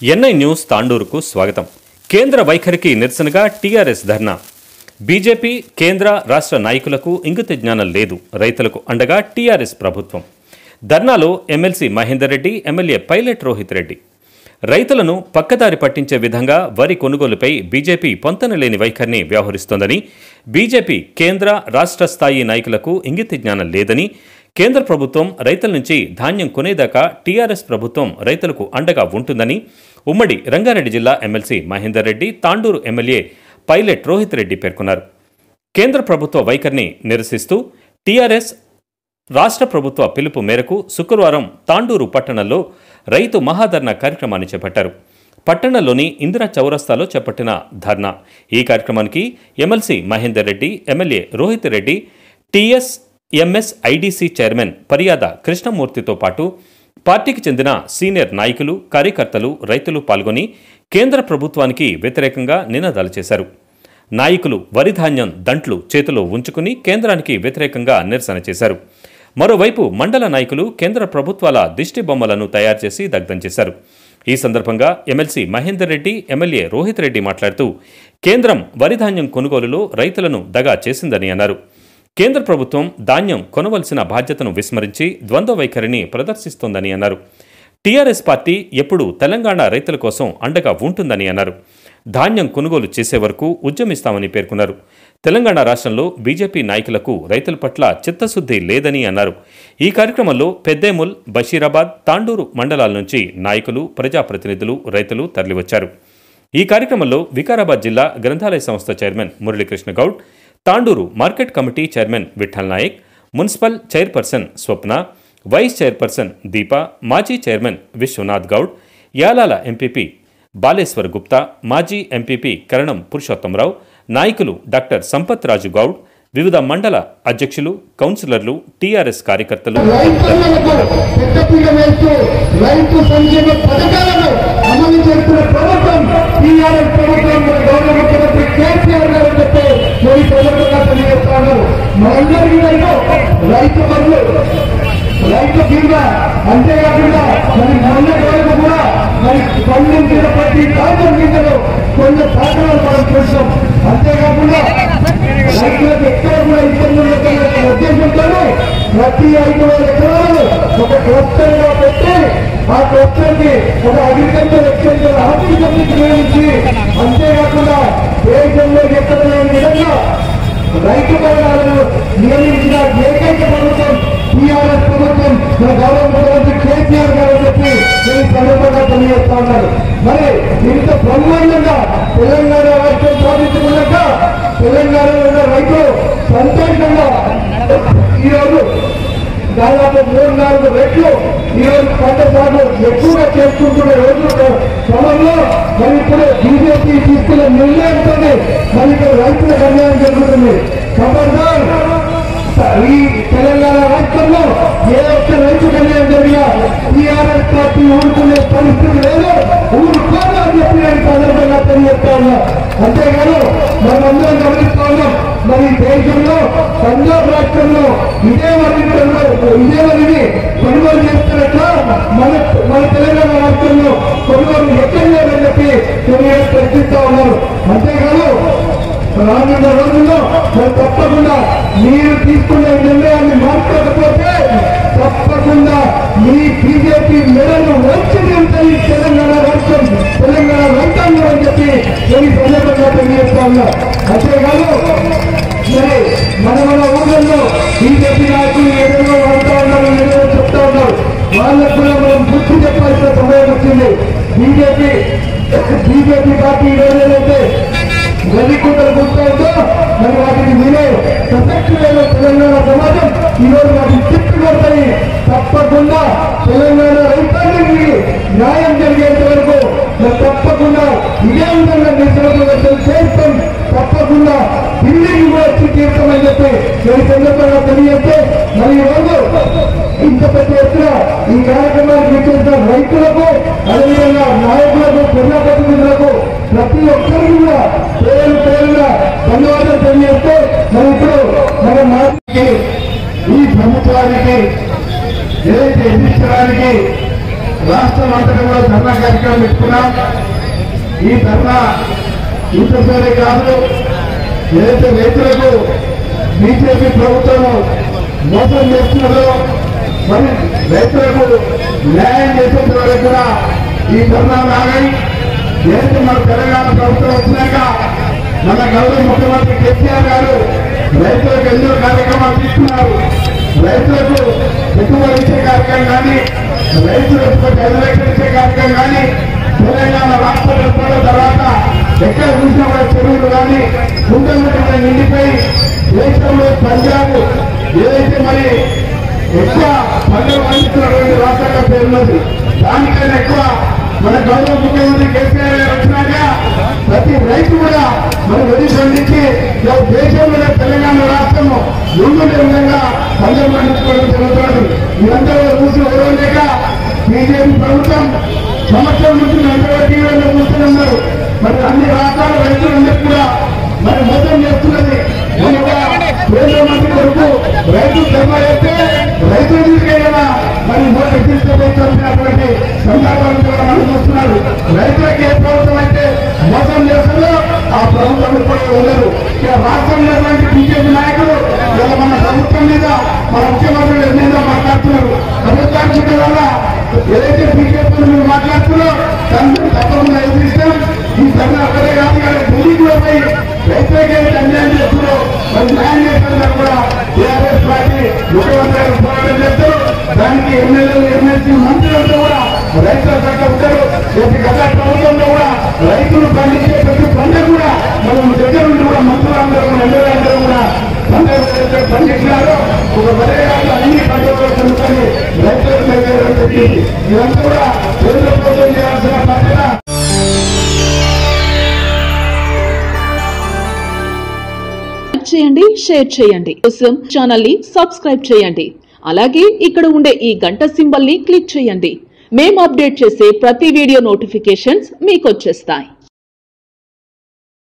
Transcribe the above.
NI news తాండూరుకు స్వాగతం కేంద్ర వైఖరికి నిరసనగా టీఆర్ఎస్ ధర్నా బీజేపీ కేంద్ర రాష్ట్ర నాయకులకు ఇంగిత జ్ఞానం లేదు రైతులకు అండగా టీఆర్ఎస్ ప్రభుత్వం ధర్నాలో MLC Mahender Reddy MLA Pilot Rohith Reddy రైతులను పక్కదారి పట్టించే విధంగా వరి కొనుగోలుపై బీజేపీ పొంతనలేని వైఖరిని వ్యవహరిస్తోందని బీజేపీ కేంద్ర రాష్ట్ర స్థాయి నాయకులకు ఇంగిత జ్ఞానం లేదని కేంద్ర ప్రభుత్వం రైతుల నుంచి ధాన్యం కొనేదాకా టీఆర్ఎస్ ప్రభుత్వం రైతులకు అండగా ఉంటుందని ఉమ్మడి రంగారెడ్డి జిల్లా MLC Mahender Reddy Tandur MLA Pilot Rohith Reddy పేర్కొన్నారు కేంద్ర ప్రభుత్వ వైఖరిని నిరసిస్తూ టీఆర్ఎస్ రాష్ట్ర ప్రభుత్వ పిలుపు మేరకు శుక్రవారం తాండూరు పట్టణంలో రైతు మహాధర్నా కార్యక్రమాన్ని చేపట్టారు పట్టణంలోని ఇందిరా చౌరస్తాలో చేపట్టిన ధర్నా ఈ కార్యక్రమానికి MLC Mahender Reddy MLA Rohit Reddy TS MS IDC chairman Pariyada కృష్ణమూర్తితో పాటు పార్టీకి చెందిన సీనియర్ నాయకులు కార్యకర్తలు రైతులు పాల్గొని కేంద్ర ప్రభుత్వానికి వ్యతిరేకంగా నినాదాలు చేశారు నాయకులు వరి ధాన్యం దంట్లు చేతిలో ఉంచుకుని కేంద్రానికి వ్యతిరేకంగా నిరసన చేశారు మరోవైపు మండల నాయకులు కేంద్ర ప్రభుత్వాల దిష్టి బొమ్మలను తయారు చేసి దగ్ధం చేశారు ఈ సందర్భంగా ఎమ్మెల్సీ మహేందర్ రెడ్డి ఎమ్మెల్యే రోహిత్ రెడ్డి మాట్లాడుతూ కేంద్రం వరి ధాన్యం కొనుగోలులో రైతులను దగా చేసిందని అన్నారు కేంద్ర ప్రభుత్వం ధాన్యం కొనవలసిన బాధ్యతను విస్మరించి ద్వంద్వ వైఖరిని ప్రదర్శిస్తోందని అన్నారు టీఆర్ఎస్ పార్టీ ఎప్పుడూ తెలంగాణ రైతుల కోసం అండగా ఉంటుందని అన్నారు ధాన్యం కొనుగోలు చేసే వరకు ఉద్యమిస్తామని పేర్కొన్నారు తెలంగాణ రాష్ట్రంలో బీజేపీ నాయకులకు రైతుల పట్ల చిత్తశుద్ధి లేదని అన్నారు ఈ కార్యక్రమంలో పెద్దేముల్ బషీరాబాద్ తాండూరు మండలాల నుంచి నాయకులు ప్రజాప్రతినిధులు రైతులు తరలివచ్చారు ఈ కార్యక్రమంలో వికారాబాద్ జిల్లా గ్రంథాలయ సంస్థ chairman Muralikrishna Goud Tandur market committee chairman Vitthal Naik municipal chairperson Swapna vice chairperson Deepa మాజీ చైర్మన్ విశ్వనాథ్ గౌడ్ యాలాల ఎంపీపీ బాలేశ్వర్ గుప్తా మాజీ ఎంపీపీ కరణం పురుషోత్తమరావు నాయకులు డాక్టర్ సంపత్ రాజు గౌడ్ వివిధ మండల అధ్యక్షులు కౌన్సిలర్లు టీఆర్ఎస్ కార్యకర్తలు రైతులకు పెద్దపీట వేస్తూ రైతు సంక్షేమ పథకాలను అమలు చేస్తున్న ప్రభుత్వం టీఆర్ఎస్ ప్రభుత్వం మన గౌరవ ముఖ్యమంత్రి కేసీఆర్ గారు అని చెప్పి మరి ప్రభుత్వంగా తెలియజేస్తాను మనందరికీ రైతు రైతు బంధు రైతు కింద అంతేకాకుండా మరి మొన్న వరకు కూడా మరి పండించిన ప్రతి కాంతం కిందలో కొన్ని దాఖలాలు మనం చూసాం అంతేకాకుండా రైతులకు ఎక్కడ కూడా ఇబ్బందులు లేకుండా ఉద్దేశంతోనే ప్రతి ఐదు వేల ఎకరాలు ఒక క్లస్టర్ గా పెట్టి ఆ క్లస్టర్ కి ఒక అగ్రికల్చర్ ఎక్స్టెన్షన్ ఆఫీసర్ నియమించి అంతేకాకుండా దేశంలో ఎక్కడ లేని విధంగా రైతు బలాలను నియమించిన ఏకైక ప్రభుత్వం టీఆర్ఎస్ ప్రభుత్వం మన గౌరవ ముఖ్యమంత్రి కేసీఆర్ గారు అని చెప్పి నేను సందర్భంగా తెలియజేస్తా ఉన్నాను మరి ఇంత బ్రహ్మాండంగా తెలంగాణ రాష్ట్రం సాధించుకున్నాక తెలంగాణలో ఉన్న రైతులు సంతోషంగా ఈరోజు దాదాపు మూడు నాలుగు రెట్లు ఈరోజు పంట సాగు ఎక్కువగా చేసుకుంటున్న రోజు క్రమంలో మరి ఇప్పుడు బీజేపీ తీసుకున్న నిర్ణయంతో మరి ఇక్కడ రైతుల కళ్యాణం జరుగుతుంది ఖబర్దార్ ఈ తెలంగాణ రాష్ట్రంలో ఏ ఒక్క రైతు కళ్యాణం జరిగినా టీఆర్ఎస్ పార్టీ ఊరుకునే పరిస్థితి లేదు ఊరుకోదు అని చెప్పి నేను సందర్భంగా తెలియజేస్తా ఉన్నా అంతేకాదు మనమందరం గమనిస్తా ఉన్నాం మరి దేశంలో పంజాబ్ రాష్ట్రంలో ఇదే వర్గంలో ఇదే వరిని కొనుగోలు చేస్తున్నట్ల మన మన తెలంగాణ రాష్ట్రంలో కొనుగోలు ఎక్కడ లేదని చెప్పి తెలియ ప్రశ్నిస్తా ఉన్నారు అంతేకాదు రానున్న రోజుల్లో మరి తప్పకుండా మీరు తీసుకునే నిర్ణయాన్ని మార్చకపోతే తప్పకుండా మీ బీజేపీ మెడలు వచ్చి నిలుతాయి తెలంగాణ రాష్ట్రం తెలంగాణ రైతాంగం అని చెప్పి నేను ఈ సందర్భంగా తెలియజేస్తా ఉన్నా అంతేకాదు మరి మన మన ఊళ్ళల్లో బీజేపీ నాయకులు ఏదేదో అంటా ఉన్నారు ఏదేదో చెప్తా ఉన్నారు వాళ్ళకు కూడా మనం బుద్ధి చెప్పాల్సిన సమయం వచ్చింది బీజేపీ బీజేపీ పార్టీ ఏదైతే గదికుంటలు గుర్తుందో మరి వాటిని వినే ప్రసక్తి లేని తెలంగాణ సమాజం ఈరోజు వాటిని తిప్పి కొడతాయి తప్పకుండా తెలంగాణ రైతాంగానికి న్యాయం జరిగేంత వరకు మరి తప్పకుండా ఇదే విధంగా నిరసన ప్రదర్శన చేస్తాం తప్పకుండా ఢిల్లీకి కూడా వచ్చి తీర్థమని చెప్పి నేను సందర్భంగా తెలియజేస్తే మరి ఈరోజు ఇంత పెద్ద ఎత్తున ఈ కార్యక్రమానికి విచ్చేసిన రైతులకు అదేవిధంగా నాయకులకు ప్రజాప్రతినిధులకు ప్రతి ఒక్కరికి కూడా పేరు పేరుగా ధన్యవాదాలు తెలియజేస్తే మరి ఇప్పుడు మన మాటకి ఈ ప్రభుత్వానికి ఏదైతే ఎదిరించడానికి రాష్ట్రం అంతటా కూడా ధర్నా కార్యక్రమం పెట్టుకున్నాం ఈ ధర్నా ఇంతసారి కాదు ఏదైతే రైతులకు బీజేపీ ప్రభుత్వం మోసం చేస్తున్నదో మరి రైతులకు న్యాయం చేసేంత వరకు కూడా ఈ ధర్నా ఆగాయి ఏదైతే మన తెలంగాణ ప్రభుత్వం వచ్చినాక మన గౌరవ ముఖ్యమంత్రి కేసీఆర్ గారు రైతులకు ఎన్నో కార్యక్రమాలు తీసుకున్నారు రైతులకు పెట్టుబడి ఇచ్చే కార్యక్రమం కానీ రైతులకు ఐదు లక్షలు ఇచ్చే కార్యక్రమం కానీ తెలంగాణ రాష్ట్ర ఏర్పడిన తర్వాత ఎక్కడ చూసినా కూడా చెరువులు కానీ కుంటలు కూడా నిండిపోయి దేశంలో పంజాబ్ ఏదైతే మరి ఎక్కువ పండుగ పండిస్తున్నటువంటి రాష్ట్రంగా పేరున్నది దానికన్నా ఎక్కువ మన గౌరవ ముఖ్యమంత్రి కేసీఆర్ గారు వచ్చినాక ప్రతి రైతు కూడా మన వరి పండించి ఇలా దేశంలోనే తెలంగాణ రాష్ట్రము ముందుండే విధంగా పండుగ పండించుకోవడం జరుగుతున్నది ఇదంతా కూడా చూసి ఓడలేక బీజేపీ ప్రభుత్వం సంవత్సరం నుంచి ఎంతవరకు టీవీలో చూస్తున్నారు మరి అన్ని రాష్ట్రాల రైతులందరూ కూడా మరి మోసం చేస్తున్నది నేను ఒక కేంద్ర మంత్రి కొరకు రైతు ధర్మ చేస్తే రైతులు తీసుకెళ్ళినా మరి మోసం తీసుకుపోతున్నటువంటి సందర్భాలు కూడా మనం చూస్తున్నారు రైతులకు ఏ ప్రభుత్వం అయితే మోసం చేస్తుందో ఆ ప్రభుత్వం కూడా ఉండదు ఇక రాష్ట్రంలో ఉన్నటువంటి బీజేపీ నాయకులు ఇలా మన ప్రభుత్వం మీద మన ముఖ్యమంత్రి మీద మాట్లాడుతున్నారు ప్రభుత్వానికి వల్ల ఏదైతే బీజేపీ మీరు మాట్లాడుతున్నారో దాన్ని తప్పకుండా ఎదిరిస్తాం ఈ ధర్మ అక్కడే కాదు కానీ ఢిల్లీ కూడా పోయి రైతులకి ఏదైతే అన్యాయం చేస్తున్నారో మరి న్యాయం చేస్తున్నారు కూడా టీఆర్ఎస్ పార్టీ ముఖ్యమంత్రి గారు పోరాటం చేస్తారు దానికి ఎమ్మెల్యేలు ఎమ్మెల్సీ మంత్రులంతా కూడా రైతుల పట్ల ఉంటారు ప్రతి గత ప్రభుత్వంలో కూడా రైతులు పండించే ప్రతి పంట కూడా మనం దగ్గర నుండి కూడా మంత్రులందరూ కూడా ఎమ్మెల్యేలందరూ కూడా పంట పండించినారు ఒక వరే కాదు అన్ని పంటలు కనుక్కొని రైతులకు దగ్గర చెప్పి ఇదంతా కూడా కేంద్ర ప్రభుత్వం చేయాల్సిన బాధ్యత లైక్ చేయండి షేర్ చేయండి కోసం ఛానల్ ని సబ్స్క్రైబ్ చేయండి అలాగే ఇక్కడ ఉండే ఈ గంట సింబల్ ని క్లిక్ చేయండి మేము అప్డేట్ చేసే ప్రతి వీడియో నోటిఫికేషన్స్ మీకు వచ్చేస్తాయి